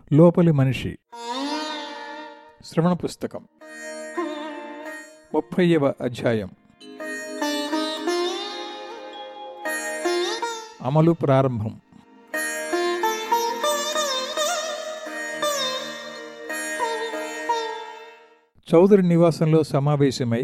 లోపలి మనిషి శ్రవణ పుస్తకం ముప్పైవ అధ్యాయం అమలు ప్రారంభం చౌదరి నివాసంలో సమావేశమై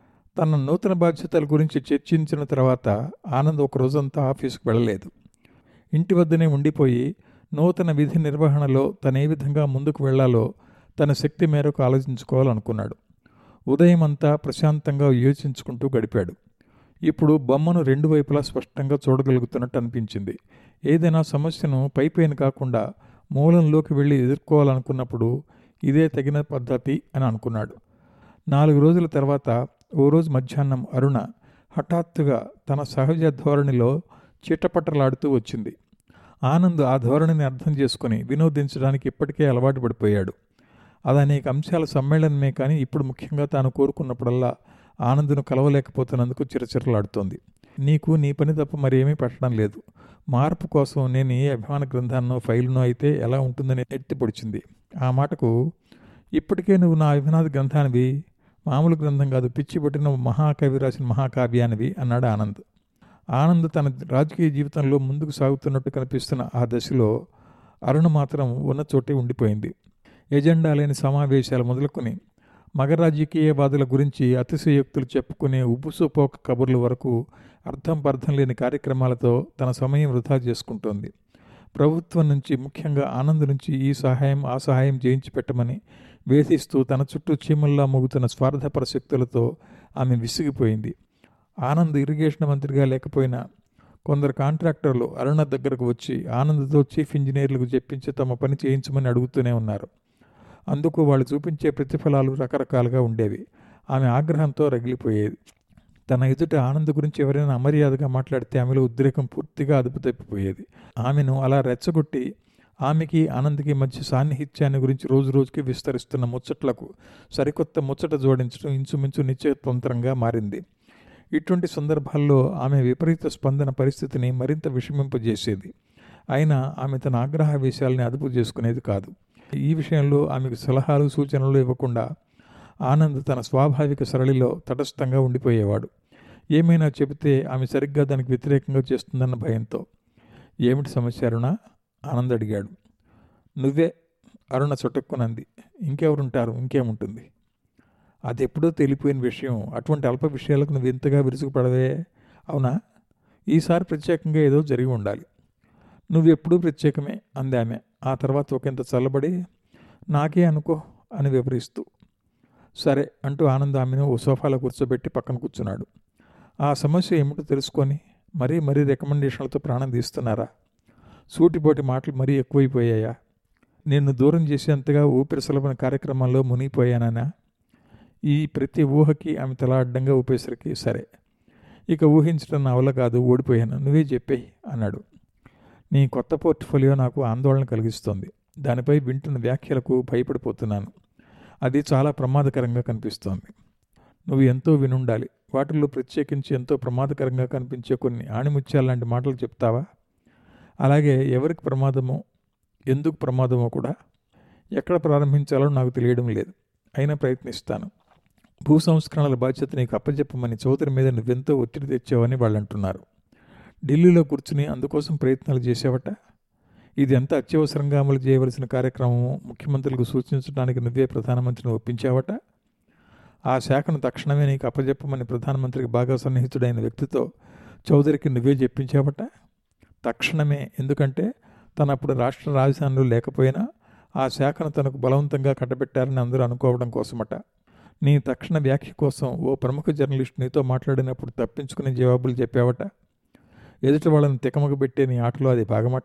తన నూతన బాధ్యతల గురించి చర్చించిన తర్వాత ఆనంద్ ఒక రోజంతా ఆఫీసుకు వెళ్ళలేదు ఇంటి వద్దనే ఉండిపోయి నూతన విధి నిర్వహణలో తను ఏ విధంగా ముందుకు వెళ్లాలో తన శక్తి మేరకు ఆలోచించుకోవాలనుకున్నాడు ఉదయం అంతా ప్రశాంతంగా యోచించుకుంటూ గడిపాడు ఇప్పుడు బొమ్మను రెండు వైపులా స్పష్టంగా చూడగలుగుతున్నట్టు అనిపించింది ఏదైనా సమస్యను పైపైన కాకుండా మూలంలోకి వెళ్ళి ఎదుర్కోవాలనుకున్నప్పుడు ఇదే తగిన పద్ధతి అని అనుకున్నాడు నాలుగు రోజుల తర్వాత ఓ రోజు మధ్యాహ్నం అరుణ హఠాత్తుగా తన సహజ ధోరణిలో చిట్టపట్టలాడుతూ వచ్చింది ఆనంద్ ఆ ధోరణిని అర్థం చేసుకుని వినోదించడానికి ఇప్పటికే అలవాటు పడిపోయాడు అది అనేక అంశాల సమ్మేళనమే కానీ ఇప్పుడు ముఖ్యంగా తాను కోరుకున్నప్పుడల్లా ఆనందును కలవలేకపోతున్నందుకు చిరచిరలాడుతోంది నీకు నీ పని తప్ప మరేమీ పెట్టడం లేదు మార్పు కోసం నేను ఏ అభిమాన గ్రంథాన్నో ఫైలునో అయితే ఎలా ఉంటుందని ఎత్తి పొడిచింది ఆ మాటకు ఇప్పటికే నువ్వు నా అభినాథ గ్రంథానివి మామూలు గ్రంథం కాదు పిచ్చి పట్టిన మహాకవి రాసిన మహాకావ్యానివి అన్నాడు ఆనంద్ ఆనంద్ తన రాజకీయ జీవితంలో ముందుకు సాగుతున్నట్టు కనిపిస్తున్న ఆ దశలో అరుణ మాత్రం ఉన్న చోటే ఉండిపోయింది ఎజెండా లేని సమావేశాలు మొదలుకొని మగ రాజకీయవాదుల గురించి అతిశయోక్తులు చెప్పుకునే ఉప్పుసుపోక కబుర్ల వరకు అర్థం పర్థం లేని కార్యక్రమాలతో తన సమయం వృధా చేసుకుంటోంది ప్రభుత్వం నుంచి ముఖ్యంగా ఆనంద్ నుంచి ఈ సహాయం ఆ సహాయం చేయించి పెట్టమని వేధిస్తూ తన చుట్టూ చీమల్లా మోగుతున్న స్వార్థపర శక్తులతో ఆమె విసిగిపోయింది ఆనంద్ ఇరిగేషన్ మంత్రిగా లేకపోయినా కొందరు కాంట్రాక్టర్లు అరుణ దగ్గరకు వచ్చి ఆనంద్తో చీఫ్ ఇంజనీర్లకు చెప్పించి తమ పని చేయించమని అడుగుతూనే ఉన్నారు అందుకు వాళ్ళు చూపించే ప్రతిఫలాలు రకరకాలుగా ఉండేవి ఆమె ఆగ్రహంతో రగిలిపోయేది తన ఎదుట ఆనంద్ గురించి ఎవరైనా అమర్యాదగా మాట్లాడితే ఆమెలో ఉద్రేకం పూర్తిగా అదుపు తప్పిపోయేది ఆమెను అలా రెచ్చగొట్టి ఆమెకి ఆనంద్కి మధ్య సాన్నిహిత్యాన్ని గురించి రోజు రోజుకి విస్తరిస్తున్న ముచ్చట్లకు సరికొత్త ముచ్చట జోడించడం ఇంచుమించు నిశ్చయతంత్రంగా మారింది ఇటువంటి సందర్భాల్లో ఆమె విపరీత స్పందన పరిస్థితిని మరింత విషమింపజేసేది అయినా ఆమె తన ఆగ్రహ విషయాల్ని అదుపు చేసుకునేది కాదు ఈ విషయంలో ఆమెకు సలహాలు సూచనలు ఇవ్వకుండా ఆనంద్ తన స్వాభావిక సరళిలో తటస్థంగా ఉండిపోయేవాడు ఏమైనా చెబితే ఆమె సరిగ్గా దానికి వ్యతిరేకంగా చేస్తుందన్న భయంతో ఏమిటి సమస్య అరుణ ఆనంద్ అడిగాడు నువ్వే అరుణ చుట్టుక్కునంది ఇంకెవరుంటారు ఇంకేముంటుంది అది ఎప్పుడో తెలిపోయిన విషయం అటువంటి అల్ప విషయాలకు నువ్వు ఎంతగా విరుచుకుపడవే అవునా ఈసారి ప్రత్యేకంగా ఏదో జరిగి ఉండాలి నువ్వు ఎప్పుడూ ప్రత్యేకమే అంది ఆమె ఆ తర్వాత ఒకంత చల్లబడి నాకే అనుకో అని వివరిస్తూ సరే అంటూ ఆనంద్ ఆమెను ఓ సోఫాలో కూర్చోబెట్టి పక్కన కూర్చున్నాడు ఆ సమస్య ఏమిటో తెలుసుకొని మరీ మరీ రికమెండేషన్లతో ప్రాణం తీస్తున్నారా సూటిపోటి మాటలు మరీ ఎక్కువైపోయాయా నిన్ను దూరం చేసేంతగా ఊపిరి సులభన కార్యక్రమాల్లో మునిగిపోయానా ఈ ప్రతి ఊహకి ఆమె తల అడ్డంగా ఊపేసరికి సరే ఇక ఊహించడం నా వల్ల కాదు ఓడిపోయాను నువ్వే చెప్పేయి అన్నాడు నీ కొత్త పోర్ట్ఫోలియో నాకు ఆందోళన కలిగిస్తోంది దానిపై వింటున్న వ్యాఖ్యలకు భయపడిపోతున్నాను అది చాలా ప్రమాదకరంగా కనిపిస్తోంది నువ్వు ఎంతో వినుండాలి వాటిల్లో ప్రత్యేకించి ఎంతో ప్రమాదకరంగా కనిపించే కొన్ని ఆణిముత్యాల లాంటి మాటలు చెప్తావా అలాగే ఎవరికి ప్రమాదమో ఎందుకు ప్రమాదమో కూడా ఎక్కడ ప్రారంభించాలో నాకు తెలియడం లేదు అయినా ప్రయత్నిస్తాను భూ సంస్కరణల బాధ్యత నీకు అప్పచెప్పమని చౌదరి మీద నువ్వెంతో ఒత్తిడి తెచ్చావని వాళ్ళు అంటున్నారు ఢిల్లీలో కూర్చుని అందుకోసం ప్రయత్నాలు చేసావట ఇది ఎంత అత్యవసరంగా అమలు చేయవలసిన కార్యక్రమము ముఖ్యమంత్రులకు సూచించడానికి నువ్వే ప్రధానమంత్రిని ఒప్పించావట ఆ శాఖను తక్షణమే నీకు అప్పచెప్పమని ప్రధానమంత్రికి బాగా సన్నిహితుడైన వ్యక్తితో చౌదరికి నువ్వే చెప్పించావట తక్షణమే ఎందుకంటే తను అప్పుడు రాష్ట్ర రాజధానిలో లేకపోయినా ఆ శాఖను తనకు బలవంతంగా కట్టబెట్టారని అందరూ అనుకోవడం కోసమట నీ తక్షణ వ్యాఖ్య కోసం ఓ ప్రముఖ జర్నలిస్ట్ నీతో మాట్లాడినప్పుడు తప్పించుకునే జవాబులు చెప్పావట ఎదుటి వాళ్ళని తికమక పెట్టే నీ ఆటలో అది భాగమట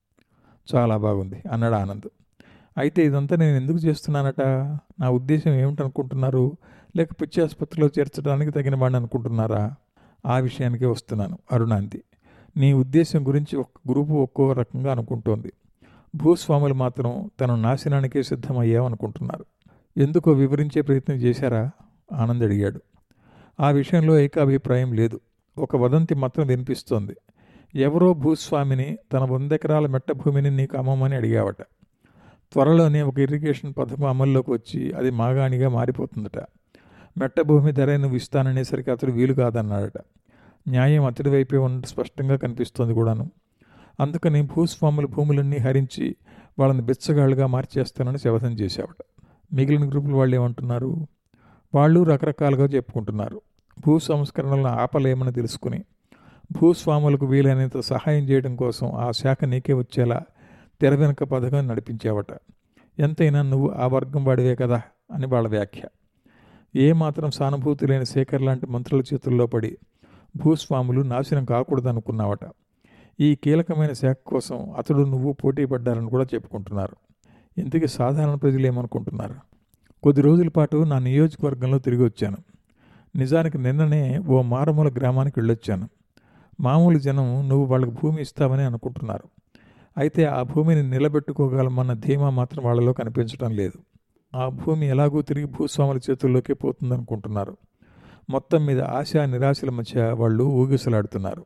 చాలా బాగుంది అన్నాడు ఆనంద్ అయితే ఇదంతా నేను ఎందుకు చేస్తున్నానట నా ఉద్దేశం ఏమిటనుకుంటున్నారు లేక పిచ్చి ఆసుపత్రిలో చేర్చడానికి తగిన వాడిని అనుకుంటున్నారా ఆ విషయానికే వస్తున్నాను అరుణాంతి నీ ఉద్దేశం గురించి ఒక గ్రూపు ఒక్కో రకంగా అనుకుంటోంది భూస్వాములు మాత్రం తన నాశనానికే సిద్ధమయ్యామనుకుంటున్నారు ఎందుకో వివరించే ప్రయత్నం చేశారా ఆనంద్ అడిగాడు ఆ విషయంలో ఏకాభిప్రాయం లేదు ఒక వదంతి మాత్రం వినిపిస్తోంది ఎవరో భూస్వామిని తన వందెకరాల మెట్ట భూమిని నీకు అమ్మమని అడిగావట త్వరలోనే ఒక ఇరిగేషన్ పథకం అమల్లోకి వచ్చి అది మాగాణిగా మారిపోతుందట మెట్ట భూమి ధర నువ్వు ఇస్తాననేసరికి అతడు వీలు కాదన్నాడట న్యాయం అతడి వైపే ఉన్నట్టు స్పష్టంగా కనిపిస్తోంది కూడాను అందుకని భూస్వాముల భూములన్నీ హరించి వాళ్ళని బిచ్చగాళ్ళుగా మార్చేస్తానని శపథం చేశావట మిగిలిన గ్రూపుల వాళ్ళు ఏమంటున్నారు వాళ్ళు రకరకాలుగా చెప్పుకుంటున్నారు భూ సంస్కరణలను ఆపలేమని తెలుసుకుని భూస్వాములకు వీలైనంత సహాయం చేయడం కోసం ఆ శాఖ నీకే వచ్చేలా తెర వెనుక పథకం నడిపించావట ఎంతైనా నువ్వు ఆ వర్గం వాడివే కదా అని వాళ్ళ వ్యాఖ్య ఏ మాత్రం సానుభూతి లేని శేఖర్ లాంటి మంత్రుల చేతుల్లో పడి భూస్వాములు నాశనం కాకూడదనుకున్నావట ఈ కీలకమైన శాఖ కోసం అతడు నువ్వు పోటీ పడ్డారని కూడా చెప్పుకుంటున్నారు ఇంతకీ సాధారణ ప్రజలు ఏమనుకుంటున్నారు కొద్ది రోజుల పాటు నా నియోజకవర్గంలో తిరిగి వచ్చాను నిజానికి నిన్ననే ఓ మారుమూల గ్రామానికి వెళ్ళొచ్చాను మామూలు జనం నువ్వు వాళ్ళకి భూమి ఇస్తావని అనుకుంటున్నారు అయితే ఆ భూమిని నిలబెట్టుకోగలమన్న ధీమా మాత్రం వాళ్ళలో కనిపించడం లేదు ఆ భూమి ఎలాగూ తిరిగి భూస్వాముల చేతుల్లోకే పోతుందనుకుంటున్నారు మొత్తం మీద ఆశ నిరాశల మధ్య వాళ్ళు ఊగిసలాడుతున్నారు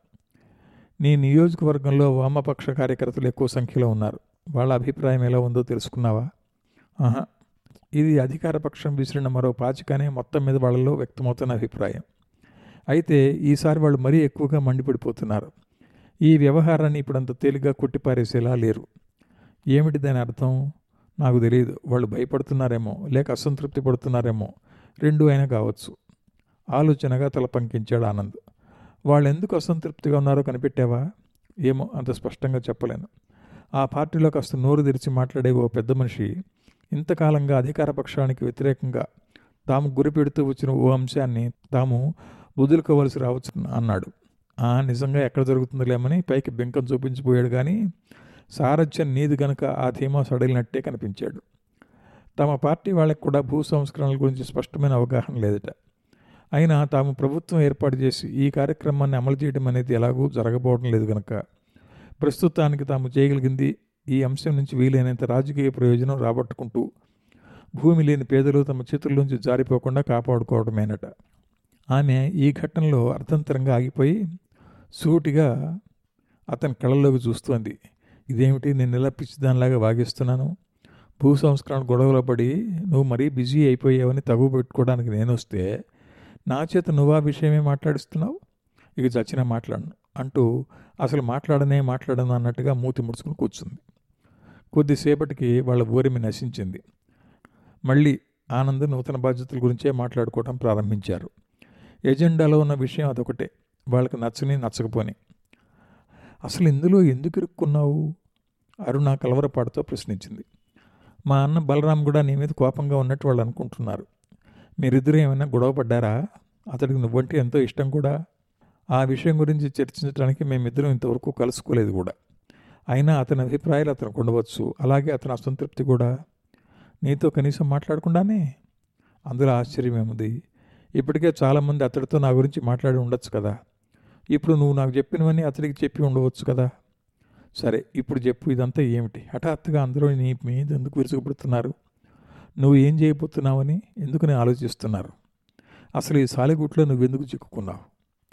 నీ నియోజకవర్గంలో వామపక్ష కార్యకర్తలు ఎక్కువ సంఖ్యలో ఉన్నారు వాళ్ళ అభిప్రాయం ఎలా ఉందో తెలుసుకున్నావా ఆహా ఇది అధికార పక్షం విసిరిన మరో పాచికనే మొత్తం మీద వాళ్ళలో వ్యక్తమవుతున్న అభిప్రాయం అయితే ఈసారి వాళ్ళు మరీ ఎక్కువగా మండిపడిపోతున్నారు ఈ వ్యవహారాన్ని ఇప్పుడంత తేలిగ్గా కొట్టిపారేసేలా లేరు ఏమిటి దాని అర్థం నాకు తెలియదు వాళ్ళు భయపడుతున్నారేమో లేక అసంతృప్తి పడుతున్నారేమో రెండు అయినా కావచ్చు ఆలోచనగా తల పంకించాడు ఆనంద్ వాళ్ళు ఎందుకు అసంతృప్తిగా ఉన్నారో కనిపెట్టావా ఏమో అంత స్పష్టంగా చెప్పలేను ఆ పార్టీలో కాస్త నోరు తెరిచి మాట్లాడే ఓ పెద్ద మనిషి ఇంతకాలంగా అధికార పక్షానికి వ్యతిరేకంగా తాము గురిపెడుతూ వచ్చిన ఓ అంశాన్ని తాము వదులుకోవలసి రావచ్చు అన్నాడు ఆ నిజంగా ఎక్కడ జరుగుతుందిలేమని పైకి బెంకం చూపించిపోయాడు కానీ సారథ్యం నీది గనుక ఆ ధీమా సడలినట్టే కనిపించాడు తమ పార్టీ వాళ్ళకి కూడా భూ సంస్కరణల గురించి స్పష్టమైన అవగాహన లేదట అయినా తాము ప్రభుత్వం ఏర్పాటు చేసి ఈ కార్యక్రమాన్ని అమలు చేయడం అనేది ఎలాగూ జరగబోవడం లేదు కనుక ప్రస్తుతానికి తాము చేయగలిగింది ఈ అంశం నుంచి వీలైనంత రాజకీయ ప్రయోజనం రాబట్టుకుంటూ భూమి లేని పేదలు తమ చేతుల్లోంచి జారిపోకుండా కాపాడుకోవడమేనట ఆమె ఈ ఘట్టంలో అర్థంతరంగా ఆగిపోయి సూటిగా అతని కళ్ళల్లోకి చూస్తోంది ఇదేమిటి నేను ఇలా పిచ్చిదానిలాగా వాగిస్తున్నాను భూ సంస్కరణ గొడవలో పడి నువ్వు మరీ బిజీ అయిపోయావని తగు పెట్టుకోవడానికి నేను వస్తే నా చేత నువ్వు ఆ విషయమే మాట్లాడిస్తున్నావు ఇక చచ్చిన మాట్లాడను అంటూ అసలు మాట్లాడనే మాట్లాడను అన్నట్టుగా మూతి ముడుచుకుని కూర్చుంది కొద్దిసేపటికి వాళ్ళ ఊరిమి నశించింది మళ్ళీ ఆనంద్ నూతన బాధ్యతల గురించే మాట్లాడుకోవడం ప్రారంభించారు ఎజెండాలో ఉన్న విషయం అదొకటే వాళ్ళకి నచ్చని నచ్చకపోని అసలు ఇందులో ఎందుకు ఇరుక్కున్నావు అరుణ కలవరపాటుతో ప్రశ్నించింది మా అన్న బలరాం కూడా నీ మీద కోపంగా ఉన్నట్టు వాళ్ళు అనుకుంటున్నారు మీరిద్దరూ ఏమైనా గొడవ పడ్డారా అతడికి నువ్వంటే ఎంతో ఇష్టం కూడా ఆ విషయం గురించి చర్చించడానికి మేమిద్దరం ఇంతవరకు కలుసుకోలేదు కూడా అయినా అతని అభిప్రాయాలు అతనికి ఉండవచ్చు అలాగే అతని అసంతృప్తి కూడా నీతో కనీసం మాట్లాడకుండానే అందులో ఆశ్చర్యం ఏముంది ఇప్పటికే చాలామంది అతడితో నా గురించి మాట్లాడి ఉండొచ్చు కదా ఇప్పుడు నువ్వు నాకు చెప్పినవన్నీ అతడికి చెప్పి ఉండవచ్చు కదా సరే ఇప్పుడు చెప్పు ఇదంతా ఏమిటి హఠాత్తుగా అందరూ నీ మీద ఎందుకు విరుచుకుపడుతున్నారు నువ్వు ఏం చేయబోతున్నావని ఎందుకని ఆలోచిస్తున్నారు అసలు ఈ సాలిగుట్లో నువ్వెందుకు చిక్కుకున్నావు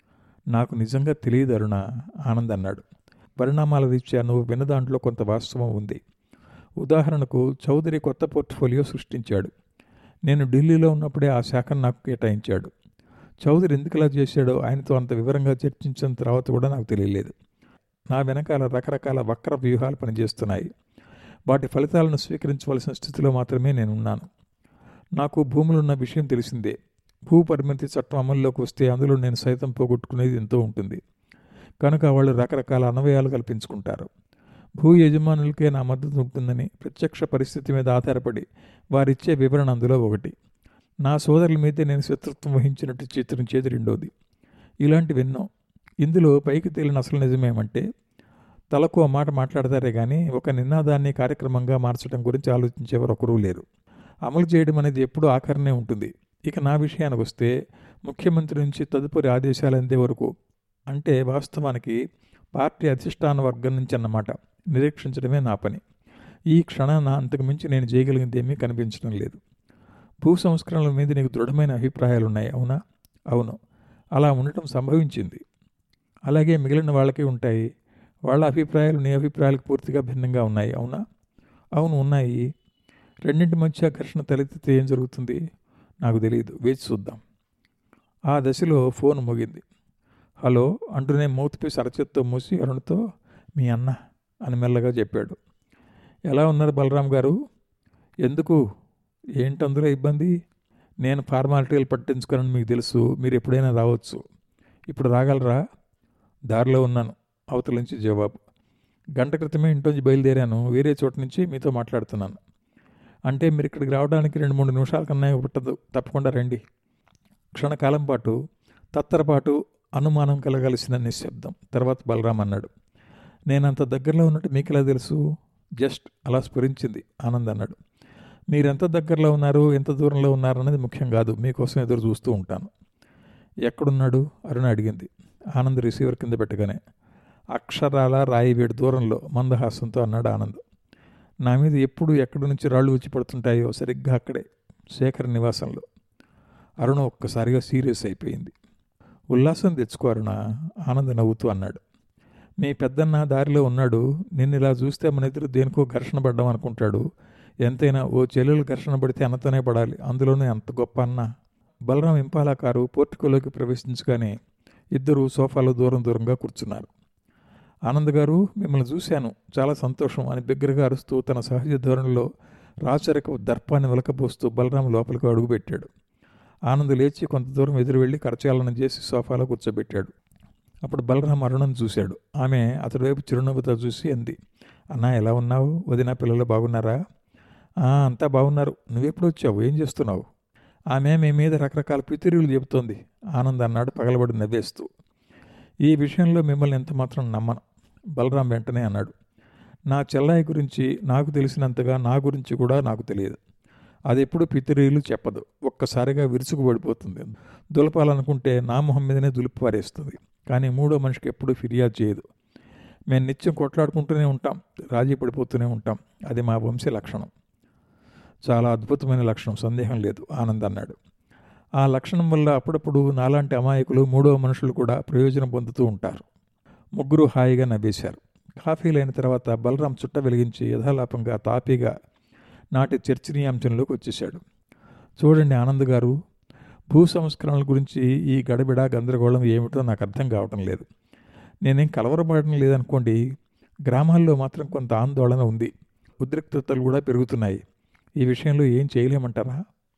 నాకు నిజంగా తెలియదు అరుణ ఆనంద్ అన్నాడు పరిణామాల రీత్యా నువ్వు విన్న దాంట్లో కొంత వాస్తవం ఉంది ఉదాహరణకు చౌదరి కొత్త పోర్ట్ఫోలియో సృష్టించాడు నేను ఢిల్లీలో ఉన్నప్పుడే ఆ శాఖను నాకు కేటాయించాడు చౌదరి ఎందుకు ఇలా చేశాడో ఆయనతో అంత వివరంగా చర్చించిన తర్వాత కూడా నాకు తెలియలేదు నా వెనకాల రకరకాల వక్ర వ్యూహాలు పనిచేస్తున్నాయి వాటి ఫలితాలను స్వీకరించవలసిన స్థితిలో మాత్రమే నేను ఉన్నాను నాకు భూములున్న విషయం తెలిసిందే భూ పరిమితి చట్టం అమల్లోకి వస్తే అందులో నేను సైతం పోగొట్టుకునేది ఎంతో ఉంటుంది కనుక వాళ్ళు రకరకాల అన్వయాలు కల్పించుకుంటారు భూ యజమానులకే నా మద్దతు ఉంటుందని ప్రత్యక్ష పరిస్థితి మీద ఆధారపడి వారిచ్చే వివరణ అందులో ఒకటి నా సోదరుల మీదే నేను శత్రుత్వం వహించినట్టు చిత్రించేది రెండోది ఇలాంటివెన్నో ఇందులో పైకి తేలిన అసలు నిజమేమంటే తలకు ఆ మాట మాట్లాడతారే కానీ ఒక నినాదాన్ని కార్యక్రమంగా మార్చడం గురించి ఆలోచించేవారు ఒకరూ లేరు అమలు చేయడం అనేది ఎప్పుడూ ఆఖరినే ఉంటుంది ఇక నా విషయానికి వస్తే ముఖ్యమంత్రి నుంచి తదుపరి ఆదేశాలు అందే వరకు అంటే వాస్తవానికి పార్టీ అధిష్టాన వర్గం నుంచి అన్నమాట నిరీక్షించడమే నా పని ఈ క్షణాన అంతకుమించి నేను చేయగలిగింది ఏమీ కనిపించడం లేదు భూ సంస్కరణల మీద నీకు దృఢమైన అభిప్రాయాలు ఉన్నాయి అవునా అవును అలా ఉండటం సంభవించింది అలాగే మిగిలిన వాళ్ళకి ఉంటాయి వాళ్ళ అభిప్రాయాలు నీ అభిప్రాయాలకు పూర్తిగా భిన్నంగా ఉన్నాయి అవునా అవును ఉన్నాయి రెండింటి మధ్య ఘర్షణ తలెత్తితే ఏం జరుగుతుంది నాకు తెలియదు వేచి చూద్దాం ఆ దశలో ఫోన్ మోగింది హలో అంటూనే మౌత్ పీస్ అరచేత్తో మూసి అరుణ్తో మీ అన్న అని మెల్లగా చెప్పాడు ఎలా ఉన్నారు బలరాం గారు ఎందుకు ఏంటి అందులో ఇబ్బంది నేను ఫార్మాలిటీలు పట్టించుకోనని మీకు తెలుసు మీరు ఎప్పుడైనా రావచ్చు ఇప్పుడు రాగలరా దారిలో ఉన్నాను అవతల నుంచి జవాబు గంట క్రితమే ఇంట్లోంచి బయలుదేరాను వేరే చోట నుంచి మీతో మాట్లాడుతున్నాను అంటే మీరు ఇక్కడికి రావడానికి రెండు మూడు నిమిషాల కన్నా పట్టదు తప్పకుండా రండి క్షణకాలం పాటు తత్తరపాటు అనుమానం కలగలిసిన నిశ్శబ్దం తర్వాత బలరాం అన్నాడు నేనంత దగ్గరలో ఉన్నట్టు మీకు ఎలా తెలుసు జస్ట్ అలా స్ఫురించింది ఆనంద్ అన్నాడు మీరెంత దగ్గరలో ఉన్నారు ఎంత దూరంలో ఉన్నారు అనేది ముఖ్యం కాదు మీకోసం ఎదురు చూస్తూ ఉంటాను ఎక్కడున్నాడు అరుణ అడిగింది ఆనంద్ రిసీవర్ కింద పెట్టగానే అక్షరాల రాయి వేడి దూరంలో మందహాసంతో అన్నాడు ఆనంద్ నా మీద ఎప్పుడు ఎక్కడి నుంచి రాళ్ళు వచ్చి పడుతుంటాయో సరిగ్గా అక్కడే శేఖర్ నివాసంలో అరుణ ఒక్కసారిగా సీరియస్ అయిపోయింది ఉల్లాసం తెచ్చుకో అరుణ ఆనంద్ నవ్వుతూ అన్నాడు మీ పెద్దన్న దారిలో ఉన్నాడు నిన్ను ఇలా చూస్తే మన ఇద్దరు దేనికో ఘర్షణ పడ్డాం అనుకుంటాడు ఎంతైనా ఓ చెల్లెలు ఘర్షణ పడితే అన్నతోనే పడాలి అందులోనే అంత గొప్ప అన్న బలరాం ఇంపాలా కారు పోర్టుకోలోకి ప్రవేశించగానే ఇద్దరు సోఫాలో దూరం దూరంగా కూర్చున్నారు ఆనంద్ గారు మిమ్మల్ని చూశాను చాలా సంతోషం అని బిగ్గరగా అరుస్తూ తన సహజ ధోరణిలో రాచరిక దర్పాన్ని వెలకబోస్తూ బలరాం లోపలికి అడుగుపెట్టాడు ఆనంద్ లేచి కొంత దూరం ఎదురు వెళ్ళి కరచాలనం చేసి సోఫాలో కూర్చోబెట్టాడు అప్పుడు బలరాం అరుణను చూశాడు ఆమె అతడి వైపు చిరునవ్వుతో చూసి అంది అన్నా ఎలా ఉన్నావు వదిన పిల్లలు బాగున్నారా "ఆ, అంతా బాగున్నారు నువ్వెప్పుడు వచ్చావు ఏం చేస్తున్నావు ఆమె మీ మీద రకరకాల పితిరీలు చెబుతోంది ఆనంద్ అన్నాడు పగలబడి నవ్వేస్తూ ఈ విషయంలో మిమ్మల్ని ఎంత మాత్రం నమ్మను బలరాం వెంటనే అన్నాడు నా చెల్లాయి గురించి నాకు తెలిసినంతగా నా గురించి కూడా నాకు తెలియదు అది ఎప్పుడు పితిరీలు చెప్పదు ఒక్కసారిగా విరుచుకు పడిపోతుంది దులపాలనుకుంటే నా మొహం మీదనే దులిపి పారేస్తుంది కానీ మూడో మనిషికి ఎప్పుడు ఫిర్యాదు చేయదు మేము నిత్యం కొట్లాడుకుంటూనే ఉంటాం రాజీ పడిపోతూనే ఉంటాం అది మా వంశ లక్షణం చాలా అద్భుతమైన లక్షణం సందేహం లేదు ఆనంద్ అన్నాడు ఆ లక్షణం వల్ల అప్పుడప్పుడు నాలాంటి అమాయకులు మూడవ మనుషులు కూడా ప్రయోజనం పొందుతూ ఉంటారు ముగ్గురు హాయిగా నవ్వేశారు కాఫీ లేని తర్వాత బలరాం చుట్ట వెలిగించి యథాలాపంగా తాపీగా నాటి చర్చనీయాంశంలోకి వచ్చేశాడు చూడండి ఆనంద్ గారు భూ సంస్కరణల గురించి ఈ గడబిడ గందరగోళం ఏమిటో నాకు అర్థం కావటం లేదు నేనేం కలవరపడటం లేదనుకోండి గ్రామాల్లో మాత్రం కొంత ఆందోళన ఉంది ఉద్రిక్తతలు కూడా పెరుగుతున్నాయి ఈ విషయంలో ఏం చేయలేమంటారా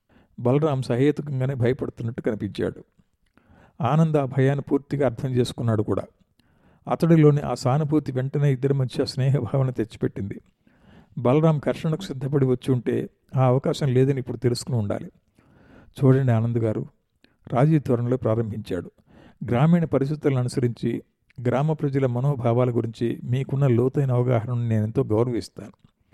బలరాం సహేతుకంగానే భయపడుతున్నట్టు కనిపించాడు ఆనంద్ ఆ భయాన్ని పూర్తిగా అర్థం చేసుకున్నాడు కూడా అతడిలోని ఆ సానుభూతి వెంటనే ఇద్దరి మధ్య స్నేహభావన తెచ్చిపెట్టింది బలరాం ఘర్షణకు సిద్ధపడి వచ్చి ఉంటే ఆ అవకాశం లేదని ఇప్పుడు తెలుసుకుని ఉండాలి చూడండి ఆనంద్ గారు రాజీ ధోరణిలో ప్రారంభించాడు గ్రామీణ పరిస్థితులను అనుసరించి గ్రామ ప్రజల మనోభావాల గురించి మీకున్న లోతైన అవగాహనను నేను ఎంతో గౌరవిస్తాను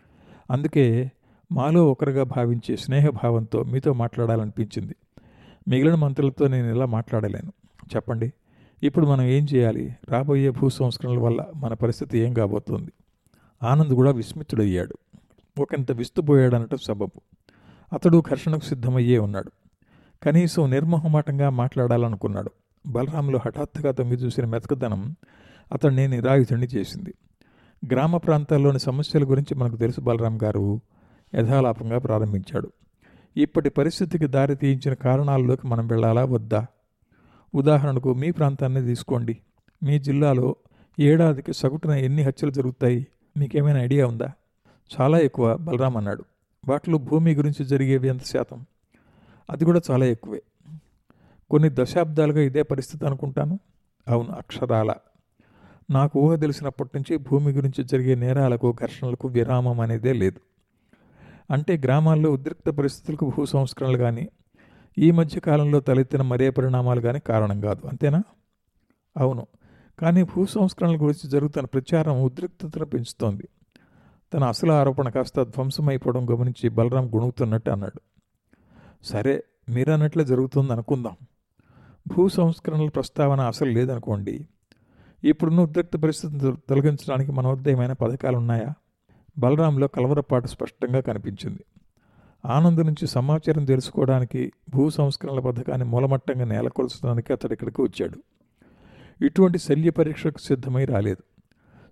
అందుకే మాలో ఒకరుగా భావించే స్నేహభావంతో మీతో మాట్లాడాలనిపించింది మిగిలిన మంత్రులతో నేను ఇలా మాట్లాడలేను చెప్పండి ఇప్పుడు మనం ఏం చేయాలి రాబోయే భూ సంస్కరణల వల్ల మన పరిస్థితి ఏం కాబోతోంది ఆనంద్ కూడా విస్మితుడయ్యాడు ఒకంత విస్తుపోయాడనటం సబబు అతడు ఘర్షణకు సిద్ధమయ్యే ఉన్నాడు కనీసం నిర్మోహమాటంగా మాట్లాడాలనుకున్నాడు బలరాంలో హఠాత్తుగా తొంగి చూసిన మెతకదనం అతడిని నిరాయుధుణ్ణి చేసింది గ్రామ ప్రాంతాల్లోని సమస్యల గురించి మనకు తెలుసు బలరాం గారు యథాలాపంగా ప్రారంభించాడు ఇప్పటి పరిస్థితికి దారి తీయించిన కారణాల్లోకి మనం వెళ్ళాలా వద్దా ఉదాహరణకు మీ ప్రాంతాన్ని తీసుకోండి మీ జిల్లాలో ఏడాదికి సగటున ఎన్ని హత్యలు జరుగుతాయి మీకేమైనా ఐడియా ఉందా చాలా ఎక్కువ బలరాం అన్నాడు వాటిలో భూమి గురించి జరిగేవి ఎంత శాతం అది కూడా చాలా ఎక్కువే కొన్ని దశాబ్దాలుగా ఇదే పరిస్థితి అనుకుంటాను అవును అక్షరాల నాకు ఊహ తెలిసినప్పటి నుంచి భూమి గురించి జరిగే నేరాలకు ఘర్షణలకు విరామం అనేదే లేదు అంటే గ్రామాల్లో ఉద్రిక్త పరిస్థితులకు భూ సంస్కరణలు కానీ ఈ మధ్య కాలంలో తలెత్తిన మరే పరిణామాలు కానీ కారణం కాదు అంతేనా అవును కానీ భూ సంస్కరణల గురించి జరుగుతున్న ప్రచారం ఉద్రిక్తతను పెంచుతోంది తన అసలు ఆరోపణ కాస్త ధ్వంసమైపోవడం గమనించి బలరాం గుణుగుతున్నట్టు అన్నాడు సరే మీరన్నట్లే జరుగుతుంది అనుకుందాం భూ సంస్కరణల ప్రస్తావన అసలు లేదనుకోండి ఇప్పుడున్న ఉద్రిక్త పరిస్థితిని తొలగించడానికి మన వద్ద ఏమైనా పథకాలు ఉన్నాయా బలరాంలో కలవరపాటు స్పష్టంగా కనిపించింది ఆనంద్ నుంచి సమాచారం తెలుసుకోవడానికి భూ సంస్కరణల పథకాన్ని మూలమట్టంగా నేలకొల్చడానికి అతడు ఇక్కడికి వచ్చాడు ఇటువంటి శల్య పరీక్షకు సిద్ధమై రాలేదు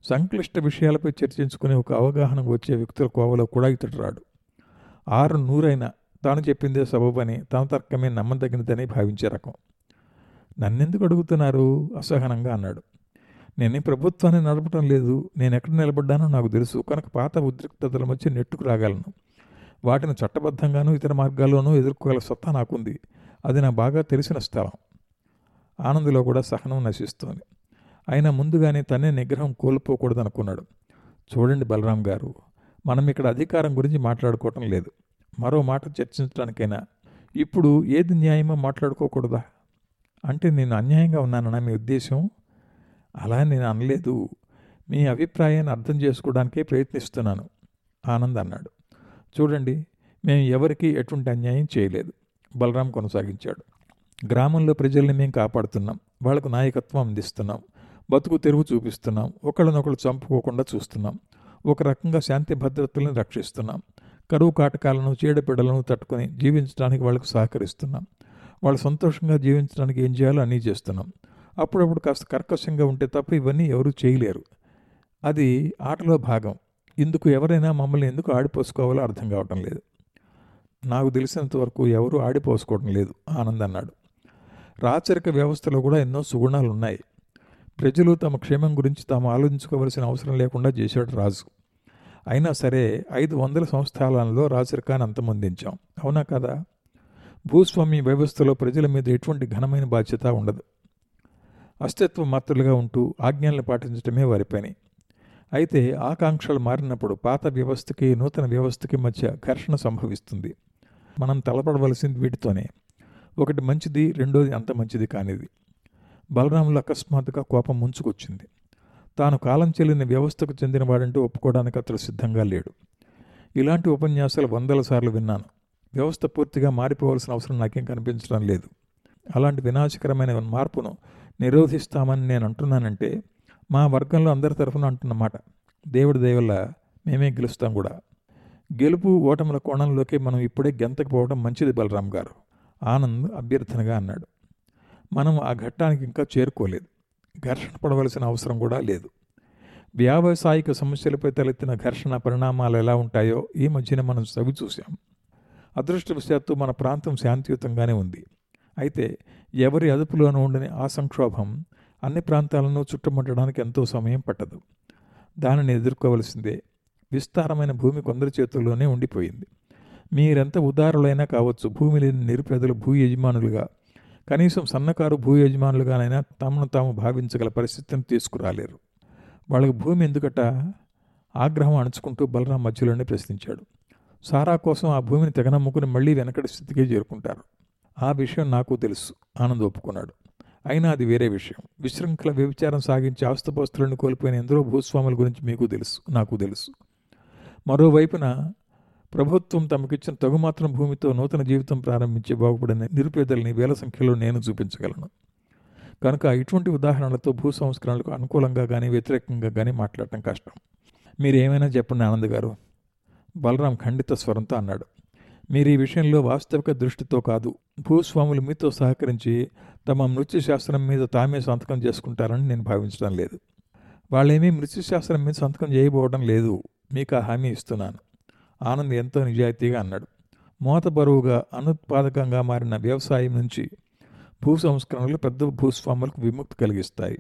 సంక్లిష్ట విషయాలపై చర్చించుకునే ఒక అవగాహన వచ్చే వ్యక్తుల కోవలో కూడా ఇతడు రాడు ఆరు నూరైనా తాను చెప్పిందే సబబని తన తర్కమే నమ్మదగినదని భావించే రకం నన్నెందుకు అడుగుతున్నారు అసహనంగా అన్నాడు నేను ఈ ప్రభుత్వాన్ని నడపడం లేదు నేను ఎక్కడ నిలబడ్డానో నాకు తెలుసు కనుక పాత ఉద్రిక్తతల మధ్య నెట్టుకు రాగలను వాటిని చట్టబద్ధంగానూ ఇతర మార్గాల్లోనూ ఎదుర్కోగల సత్తా నాకుంది అది నాకు బాగా తెలిసిన స్థలం ఆనందులో కూడా సహనం నశిస్తోంది అయినా ముందుగానే తనే నిగ్రహం కోల్పోకూడదనుకున్నాడు చూడండి బలరాం గారు మనం ఇక్కడ అధికారం గురించి మాట్లాడుకోవటం లేదు మరో మాట చర్చించడానికైనా ఇప్పుడు ఏది న్యాయమో మాట్లాడుకోకూడదా అంటే నేను అన్యాయంగా ఉన్నానన్నా మీ ఉద్దేశం అలా నేను అనలేదు మీ అభిప్రాయాన్ని అర్థం చేసుకోవడానికే ప్రయత్నిస్తున్నాను ఆనంద్ అన్నాడు చూడండి మేము ఎవరికీ ఎటువంటి అన్యాయం చేయలేదు బలరాం కొనసాగించాడు గ్రామంలో ప్రజల్ని మేము కాపాడుతున్నాం వాళ్లకు నాయకత్వం అందిస్తున్నాం బతుకు తెరువు చూపిస్తున్నాం ఒకళ్ళనొకళ్ళు చంపుకోకుండా చూస్తున్నాం ఒక రకంగా శాంతి భద్రతలను రక్షిస్తున్నాం కరువు కాటకాలను చీడపీడలను తట్టుకొని జీవించడానికి వాళ్ళకు సహకరిస్తున్నాం వాళ్ళు సంతోషంగా జీవించడానికి ఏం చేయాలో అన్నీ చేస్తున్నాం అప్పుడప్పుడు కాస్త కర్కశంగా ఉంటే తప్ప ఇవన్నీ ఎవరూ చేయలేరు అది ఆటలో భాగం ఇందుకు ఎవరైనా మమ్మల్ని ఎందుకు ఆడిపోసుకోవాలో అర్థం కావటం లేదు నాకు తెలిసినంత వరకు ఎవరూ ఆడిపోసుకోవడం లేదు ఆనంద్ అన్నాడు రాచరిక వ్యవస్థలో కూడా ఎన్నో సుగుణాలు ఉన్నాయి ప్రజలు తమ క్షేమం గురించి తాము ఆలోచించుకోవలసిన అవసరం లేకుండా చేశాడు రాజు అయినా సరే ఐదు వందల సంస్థానాలలో రాచరికాన్ని అంతమొందించాం అవునా కదా భూస్వామ్య వ్యవస్థలో ప్రజల మీద ఎటువంటి ఘనమైన బాధ్యత ఉండదు అస్తిత్వ మాత్రులుగా ఉంటూ ఆజ్ఞల్ని పాటించడమే వారి పని అయితే ఆకాంక్షలు మారినప్పుడు పాత వ్యవస్థకి నూతన వ్యవస్థకి మధ్య ఘర్షణ సంభవిస్తుంది మనం తలపడవలసింది వీటితోనే ఒకటి మంచిది రెండోది అంత మంచిది కానిది బలరాములు అకస్మాత్తుగా కోపం ముంచుకొచ్చింది తాను కాలం చెల్లిన వ్యవస్థకు చెందినవాడంటూ ఒప్పుకోవడానికి అతడు సిద్ధంగా లేడు ఇలాంటి ఉపన్యాసాలు వందల సార్లు విన్నాను వ్యవస్థ పూర్తిగా మారిపోవాల్సిన అవసరం నాకేం కనిపించడం లేదు అలాంటి వినాశకరమైన మార్పును నిరోధిస్తామని నేను అంటున్నానంటే మా వర్గంలో అందరి తరఫున అంటున్నమాట దేవుడి దయవల్ల మేమే గెలుస్తాం కూడా గెలుపు ఓటముల కోణంలోకి మనం ఇప్పుడే గెంతకపోవడం మంచిది బలరాం గారు ఆనంద్ అభ్యర్థనగా అన్నాడు మనం ఆ ఘట్టానికి ఇంకా చేరుకోలేదు ఘర్షణ పడవలసిన అవసరం కూడా లేదు వ్యావసాయిక సమస్యలపై తలెత్తిన ఘర్షణ పరిణామాలు ఎలా ఉంటాయో ఈ మధ్యన మనం చవి చూసాం అదృష్టవశాత్తు మన ప్రాంతం శాంతియుతంగానే ఉంది అయితే ఎవరి అదుపులోనూ ఉండని ఆ సంక్షోభం అన్ని ప్రాంతాలను చుట్టుముట్టడానికి ఎంతో సమయం పట్టదు దానిని ఎదుర్కోవలసిందే విస్తారమైన భూమి కొందరి చేతుల్లోనే ఉండిపోయింది మీరెంత ఉదారులైనా కావచ్చు భూమి లేని నిరుపేదలు భూ యజమానులుగా కనీసం సన్నకారు భూ యజమానులుగానైనా తమను తాము భావించగల పరిస్థితిని తీసుకురాలేరు వాళ్ళకి భూమి ఎందుకట ఆగ్రహం అణుచుకుంటూ బలరాం మధ్యలోనే ప్రశ్నించాడు సారా కోసం ఆ భూమిని తెగనమ్ముకుని మళ్ళీ వెనకటి స్థితికే చేరుకుంటారు ఆ విషయం నాకు తెలుసు ఆనంద్ ఒప్పుకున్నాడు అయినా అది వేరే విషయం విశృంఖల వ్యభిచారం సాగించి ఆస్తుపాస్తులను కోల్పోయిన ఎందరో భూస్వాముల గురించి మీకు తెలుసు నాకు తెలుసు మరోవైపున ప్రభుత్వం తమకిచ్చిన తగుమాత్రం భూమితో నూతన జీవితం ప్రారంభించి బాగుపడిన నిరుపేదల్ని వేల సంఖ్యలో నేను చూపించగలను కనుక ఇటువంటి ఉదాహరణలతో భూ సంస్కరణలకు అనుకూలంగా కానీ వ్యతిరేకంగా కానీ మాట్లాడటం కష్టం మీరు ఏమైనా చెప్పండి ఆనంద్ గారు బలరాం ఖండిత స్వరంతో అన్నాడు మీరు ఈ విషయంలో వాస్తవిక దృష్టితో కాదు భూస్వాములు మీతో సహకరించి తమ మృత్యు శాస్త్రం మీద తామే సంతకం చేసుకుంటారని నేను భావించడం లేదు వాళ్ళేమీ మృత్యు శాస్త్రం మీద సంతకం చేయబోవడం లేదు మీకు ఆ హామీ ఇస్తున్నాను ఆనంద్ ఎంతో నిజాయితీగా అన్నాడు మోత బరువుగా అనుత్పాదకంగా మారిన వ్యవసాయం నుంచి భూ సంస్కరణలు పెద్ద భూస్వాములకు విముక్తి కలిగిస్తాయి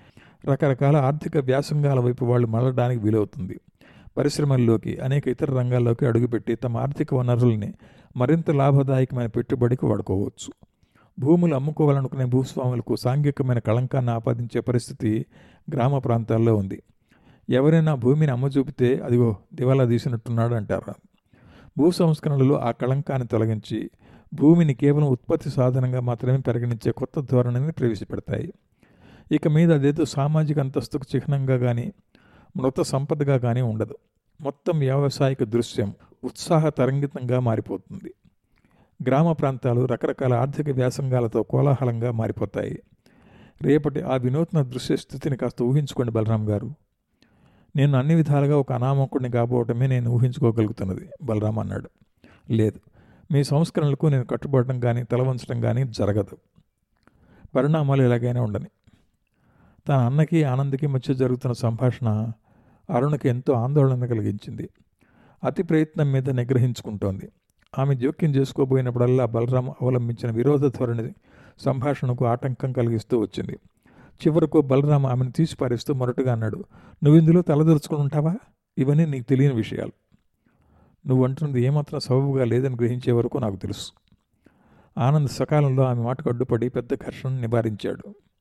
రకరకాల ఆర్థిక వ్యాసంగాల వైపు వాళ్ళు మళ్ళడానికి వీలవుతుంది పరిశ్రమల్లోకి అనేక ఇతర రంగాల్లోకి అడుగుపెట్టి తమ ఆర్థిక వనరుల్ని మరింత లాభదాయకమైన పెట్టుబడికి వాడుకోవచ్చు భూములు అమ్ముకోవాలనుకునే భూస్వాములకు సాంఘికమైన కళంకాన్ని ఆపాదించే పరిస్థితి గ్రామ ప్రాంతాల్లో ఉంది ఎవరైనా భూమిని అమ్మచూపితే అదిగో దివాలా తీసినట్టున్నాడు అంటారు భూ సంస్కరణలు ఆ కళంకాన్ని తొలగించి భూమిని కేవలం ఉత్పత్తి సాధనంగా మాత్రమే పరిగణించే కొత్త ధోరణిని ప్రవేశపెడతాయి ఇక మీద అదేదో సామాజిక అంతస్తుకు చిహ్నంగా కానీ మృత సంపదగా కానీ ఉండదు మొత్తం వ్యావసాయిక దృశ్యం ఉత్సాహ తరంగితంగా మారిపోతుంది గ్రామ ప్రాంతాలు రకరకాల ఆర్థిక వ్యాసంగాలతో కోలాహలంగా మారిపోతాయి రేపటి ఆ వినూత్న దృశ్య స్థితిని కాస్త ఊహించుకోండి బలరాం గారు నేను అన్ని విధాలుగా ఒక అనామకుడిని కాబోవటమే నేను ఊహించుకోగలుగుతున్నది బలరాం అన్నాడు లేదు మీ సంస్కరణలకు నేను కట్టుబడటం కానీ తలవంచడం కానీ జరగదు పరిణామాలు ఎలాగైనా ఉండని తన అన్నకి ఆనంద్కి మధ్య జరుగుతున్న సంభాషణ అరుణకి ఎంతో ఆందోళన కలిగించింది అతి ప్రయత్నం మీద నిగ్రహించుకుంటోంది ఆమె జోక్యం చేసుకోబోయినప్పుడల్లా బలరాం అవలంబించిన విరోధ ధోరణి సంభాషణకు ఆటంకం కలిగిస్తూ వచ్చింది చివరకు బలరాం ఆమెను తీసి పారేస్తూ మొరటుగా అన్నాడు నువ్వు ఇందులో తలదరుచుకుని ఉంటావా ఇవన్నీ నీకు తెలియని విషయాలు నువ్వు అంటున్నది ఏమాత్రం సబబుగా లేదని గ్రహించే వరకు నాకు తెలుసు ఆనంద్ సకాలంలో ఆమె మాటకు అడ్డుపడి పెద్ద ఘర్షణను నివారించాడు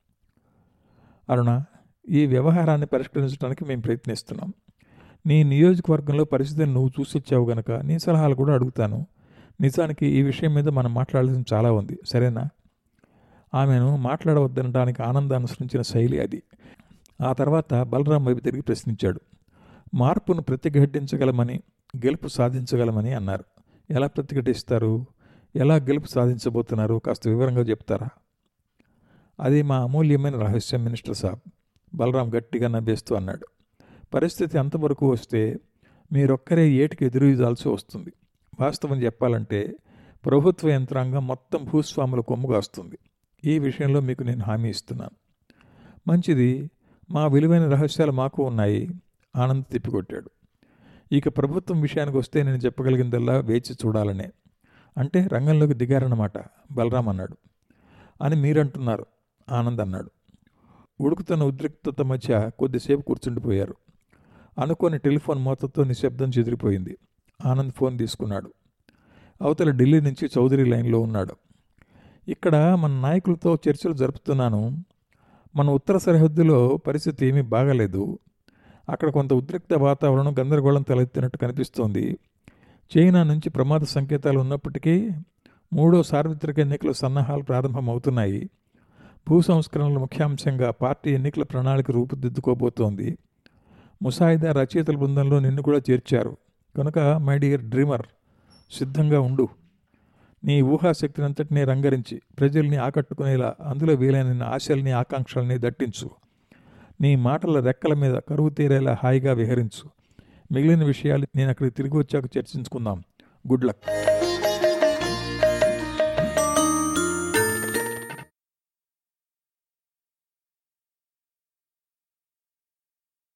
అరుణ ఈ వ్యవహారాన్ని పరిష్కరించడానికి మేము ప్రయత్నిస్తున్నాం నీ నియోజకవర్గంలో పరిస్థితిని నువ్వు చూసొచ్చావు గనక నీ సలహాలు కూడా అడుగుతాను నిజానికి ఈ విషయం మీద మనం మాట్లాడాల్సిన చాలా ఉంది సరేనా ఆమెను మాట్లాడవద్దనడానికి ఆనంద అనుసరించిన శైలి అది ఆ తర్వాత బలరాం వైపు తిరిగి ప్రశ్నించాడు మార్పును ప్రతిఘటించగలమని గెలుపు సాధించగలమని అన్నారు ఎలా ప్రతిఘటిస్తారు ఎలా గెలుపు సాధించబోతున్నారు కాస్త వివరంగా చెప్తారా అది మా అమూల్యమైన రహస్యం మినిస్టర్ సాబ్ బలరాం గట్టిగా నవ్వేస్తూ అన్నాడు పరిస్థితి అంతవరకు వస్తే మీరొక్కరే ఏటికి ఎదురుదాల్సి వస్తుంది వాస్తవం చెప్పాలంటే ప్రభుత్వ యంత్రాంగం మొత్తం భూస్వాముల కొమ్ము కాస్తుంది ఈ విషయంలో మీకు నేను హామీ ఇస్తున్నాను మంచిది మా విలువైన రహస్యాలు మాకు ఉన్నాయి ఆనంద్ తిప్పికొట్టాడు ఇక ప్రభుత్వం విషయానికి వస్తే నేను చెప్పగలిగిందల్లా వేచి చూడాలనే అంటే రంగంలోకి దిగారన్నమాట బలరాం అన్నాడు అని మీరంటున్నారు ఆనంద్ అన్నాడు ఉడుకుతున్న ఉద్రిక్తత మధ్య కొద్దిసేపు కూర్చుండిపోయారు అనుకోని టెలిఫోన్ మోతతో నిశ్శబ్దం చెదిరిపోయింది ఆనంద్ ఫోన్ తీసుకున్నాడు అవతల ఢిల్లీ నుంచి చౌదరి లైన్లో ఉన్నాడు ఇక్కడ మన నాయకులతో చర్చలు జరుపుతున్నాను మన ఉత్తర సరిహద్దులో పరిస్థితి ఏమీ బాగాలేదు అక్కడ కొంత ఉద్రిక్త వాతావరణం గందరగోళం తలెత్తినట్టు కనిపిస్తోంది చైనా నుంచి ప్రమాద సంకేతాలు ఉన్నప్పటికీ మూడో సార్వత్రిక ఎన్నికల సన్నాహాలు ప్రారంభమవుతున్నాయి భూ సంస్కరణల ముఖ్యాంశంగా పార్టీ ఎన్నికల ప్రణాళిక రూపుదిద్దుకోబోతోంది ముసాయిదా రచయితల బృందంలో నిన్ను కూడా చేర్చారు కనుక మై డియర్ డ్రీమర్ సిద్ధంగా ఉండు నీ ఊహాశక్తిని అంతటినీ రంగరించి ప్రజల్ని ఆకట్టుకునేలా అందులో వీలైన ఆశల్ని ఆకాంక్షల్ని దట్టించు నీ మాటల రెక్కల మీద కరువు తీరేలా హాయిగా విహరించు మిగిలిన విషయాలు నేను అక్కడికి తిరిగి వచ్చాక చర్చించుకుందాం గుడ్ లక్